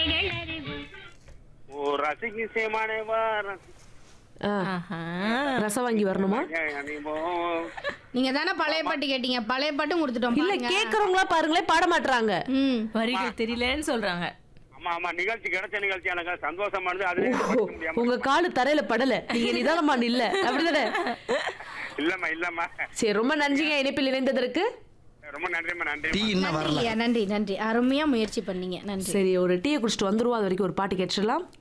நீங்கள் அறிவோம் ஓ ரசிக்கு சேமானேவா ஆ, ஆஹா. ரசம் வாங்கி வரணுமா நீங்க தானே பழைய பாட்டு கேட்டீங்க பழைய பாட்டும் கொடுத்துட்டோம் இல்ல பாருங்க. கேக்குறவங்களா பாருங்களே பாட மாட்டாங்க ம் வரிகள் தெரியலன்னு சொல்றாங்க ஆமா ஆமா நிகழ்ச்சி கிடைச்ச நிகழ்ச்சி எனக்கு சந்தோஷமானது அதுல ஓ, படிக்க முடியாம உங்க காலு தரையில படல நீங்க நிதானமா இல்ல அப்படிதானே இல்லம்மா இல்லம்மா சரி ரொம்ப நன்றிங்க இணைப்பில் இணைந்ததற்கு ரொம்ப நன்றிம்மா நன்றி டீ இன்னும் வரல நன்றி நன்றி நன்றி அருமையா முயற்சி பண்ணீங்க நன்றி சரி ஒரு டீயை குடிச்சிட்டு வந்துருவோம் அது வரைக்கும் ஒரு பாட்டு கேட்டுடலாம்